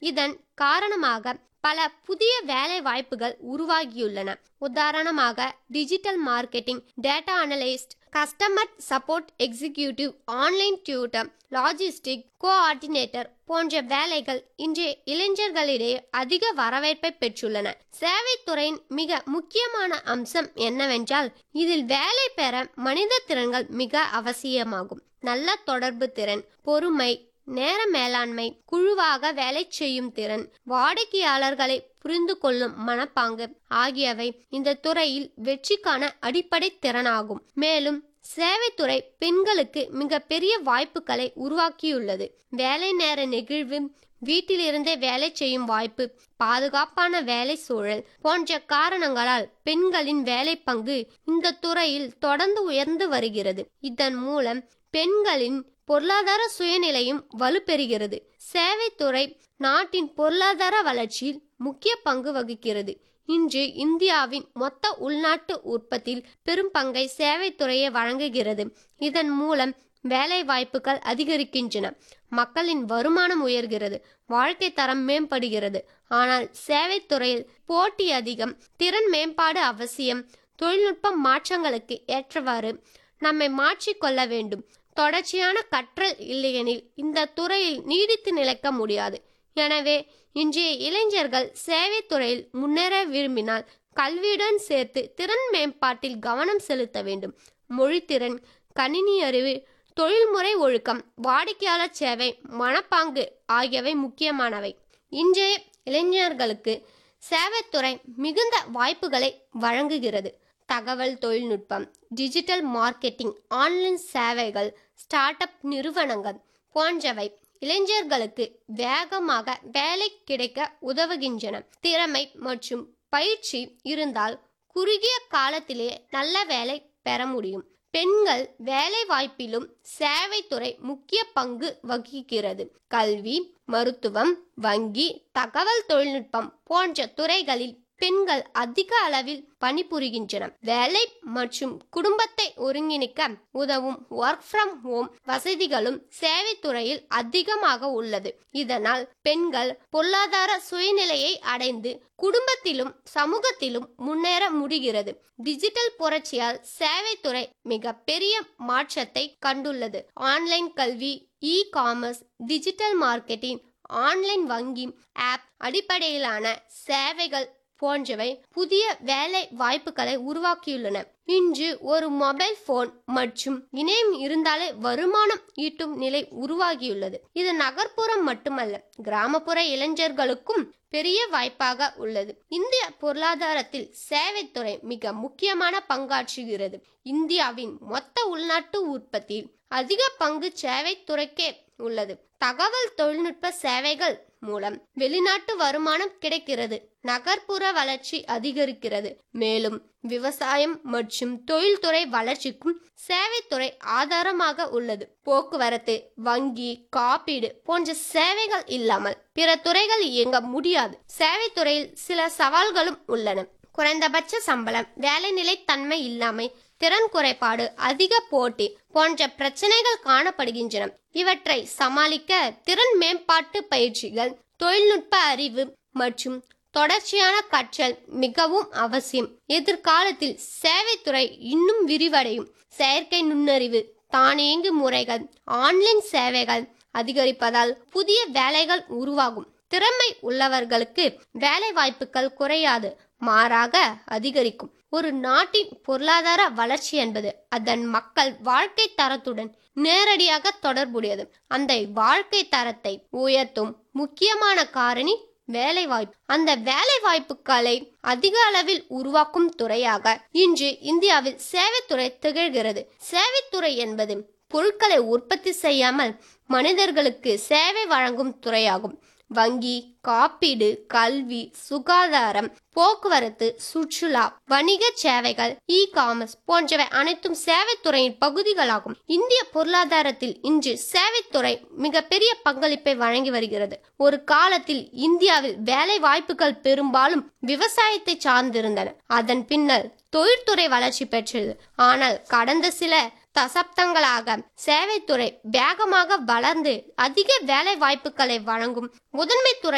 இதன் காரணமாக பல புதிய வேலை வாய்ப்புகள் உருவாகியுள்ளன உதாரணமாக digital marketing data analyst customer support executive online tutor logistic coordinator போன்ற வேலைகள் இன்றைய இளைஞர்களிடையே அதிக வரவேற்பை பெற்றுள்ளன சேவைத்துறையின் மிக முக்கியமான அம்சம் என்னவென்றால் இதில் வேலை பெற மனித திறன்கள் மிக அவசியமாகும் நல்ல தொடர்பு திறன் பொறுமை நேர மேலாண்மை குழுவாக வேலை செய்யும் திறன் வாடிக்கையாளர்களை புரிந்து கொள்ளும் மனப்பாங்கு ஆகியவை இந்த துறையில் வெற்றிக்கான அடிப்படை திறனாகும் மேலும் சேவைத்துறை பெண்களுக்கு மிக பெரிய வாய்ப்புகளை உருவாக்கியுள்ளது வேலை நேர நெகிழ்வு வீட்டிலிருந்தே வேலை செய்யும் வாய்ப்பு பாதுகாப்பான வேலை சூழல் போன்ற காரணங்களால் பெண்களின் வேலை பங்கு இந்த துறையில் தொடர்ந்து உயர்ந்து வருகிறது இதன் மூலம் பெண்களின் பொருளாதார சுயநிலையும் வலுப்பெறுகிறது சேவைத்துறை நாட்டின் பொருளாதார வளர்ச்சியில் முக்கிய பங்கு வகிக்கிறது இன்று இந்தியாவின் மொத்த உள்நாட்டு உற்பத்தியில் பெரும் பங்கை சேவைத்துறையே வழங்குகிறது இதன் மூலம் வேலை வாய்ப்புகள் அதிகரிக்கின்றன மக்களின் வருமானம் உயர்கிறது வாழ்க்கை தரம் மேம்படுகிறது ஆனால் சேவைத்துறையில் போட்டி அதிகம் திறன் மேம்பாடு அவசியம் தொழில்நுட்ப மாற்றங்களுக்கு ஏற்றவாறு நம்மை மாற்றிக்கொள்ள வேண்டும் தொடர்ச்சியான கற்றல் இல்லையெனில் இந்த துறையில் நீடித்து நிலைக்க முடியாது எனவே இன்றைய இளைஞர்கள் சேவைத்துறையில் முன்னேற விரும்பினால் கல்வியுடன் சேர்த்து திறன் மேம்பாட்டில் கவனம் செலுத்த வேண்டும் மொழித்திறன் கணினி அறிவு தொழில்முறை ஒழுக்கம் வாடிக்கையாளர் சேவை மனப்பாங்கு ஆகியவை முக்கியமானவை இன்றைய இளைஞர்களுக்கு சேவைத்துறை மிகுந்த வாய்ப்புகளை வழங்குகிறது தகவல் தொழில்நுட்பம் டிஜிட்டல் மார்க்கெட்டிங் ஆன்லைன் சேவைகள் ஸ்டார்ட் அப் நிறுவனங்கள் போன்றவை இளைஞர்களுக்கு வேகமாக வேலை கிடைக்க உதவுகின்றன திறமை மற்றும் பயிற்சி இருந்தால் குறுகிய காலத்திலே நல்ல வேலை பெற முடியும் பெண்கள் வேலை வாய்ப்பிலும் சேவைத்துறை முக்கிய பங்கு வகிக்கிறது கல்வி மருத்துவம் வங்கி தகவல் தொழில்நுட்பம் போன்ற துறைகளில் பெண்கள் அதிக அளவில் பணிபுரிகின்றன வேலை மற்றும் குடும்பத்தை ஒருங்கிணைக்க உதவும் ஒர்க் ஃப்ரம் ஹோம் வசதிகளும் சேவைத்துறையில் அதிகமாக உள்ளது இதனால் பெண்கள் பொருளாதார சுயநிலையை அடைந்து குடும்பத்திலும் சமூகத்திலும் முன்னேற முடிகிறது டிஜிட்டல் புரட்சியால் சேவைத்துறை மிக பெரிய மாற்றத்தை கண்டுள்ளது ஆன்லைன் கல்வி e commerce digital marketing online வங்கி ஆப் அடிப்படையிலான சேவைகள் போன்றவை புதிய வேலை வாய்ப்புகளை உருவாக்கியுள்ளன இன்று ஒரு மொபைல் போன் மற்றும் இணையம் இருந்தாலே வருமானம் ஈட்டும் நிலை உருவாகியுள்ளது இது நகர்ப்புறம் மட்டுமல்ல கிராமப்புற இளைஞர்களுக்கும் பெரிய வாய்ப்பாக உள்ளது இந்திய பொருளாதாரத்தில் சேவைத்துறை மிக முக்கியமான பங்காற்றுகிறது இந்தியாவின் மொத்த உள்நாட்டு உற்பத்தியில் அதிக பங்கு சேவைத்துறைக்கே உள்ளது தகவல் தொழில்நுட்ப சேவைகள் மூலம் வெளிநாட்டு வருமானம் கிடைக்கிறது நகர்ப்புற வளர்ச்சி அதிகரிக்கிறது மேலும் விவசாயம் மற்றும் தொழில்துறை வளர்ச்சிக்கும் சேவைத்துறை ஆதாரமாக உள்ளது போக்குவரத்து வங்கி காப்பீடு போன்ற சேவைகள் இல்லாமல் பிற துறைகள் இயங்க முடியாது சேவைத்துறையில் சில சவால்களும் உள்ளன குறைந்தபட்ச சம்பளம் வேலை நிலைத்தன்மை இல்லாமை திறன் குறைபாடு அதிக போட்டி போன்ற பிரச்சனைகள் காணப்படுகின்றன இவற்றை சமாளிக்க திறன் மேம்பாட்டு பயிற்சிகள் தொழில்நுட்ப அறிவு மற்றும் தொடர்ச்சியான கற்றல் மிகவும் அவசியம் எதிர்காலத்தில் சேவைத்துறை இன்னும் விரிவடையும் செயற்கை நுண்ணறிவு தானியங்கு முறைகள் ஆன்லைன் சேவைகள் அதிகரிப்பதால் புதிய வேலைகள் உருவாகும் திறமை உள்ளவர்களுக்கு வேலை வாய்ப்புகள் குறையாது மாறாக அதிகரிக்கும் ஒரு நாட்டின் பொருளாதார வளர்ச்சி என்பது அதன் மக்கள் வாழ்க்கை தரத்துடன் நேரடியாக தொடர்புடையது அந்த வாழ்க்கை தரத்தை உயர்த்தும் முக்கியமான காரணி வேலை வாய்ப்பு அந்த வேலை வாய்ப்புகளை அதிக அளவில் உருவாக்கும் துறையாக இன்று இந்தியாவில் சேவைத்துறை திகழ்கிறது சேவைத்துறை என்பது பொருட்களை உற்பத்தி செய்யாமல் மனிதர்களுக்கு சேவை வழங்கும் துறையாகும் வங்கி காப்பீடு கல்வி சுகாதாரம் போக்குவரத்து சுற்றுலா வணிக சேவைகள் இ காமர்ஸ் போன்றவை அனைத்தும் சேவைத்துறையின் பகுதிகளாகும் இந்திய பொருளாதாரத்தில் இன்று சேவைத்துறை மிகப்பெரிய பங்களிப்பை வழங்கி வருகிறது ஒரு காலத்தில் இந்தியாவில் வேலை வாய்ப்புகள் பெரும்பாலும் விவசாயத்தை சார்ந்திருந்தன அதன் பின்னர் தொழில்துறை வளர்ச்சி பெற்றது ஆனால் கடந்த சில தசப்தங்களாக சேவைத்துறை வேகமாக வளர்ந்து அதிக வேலை வாய்ப்புகளை வழங்கும் முதன்மை துறை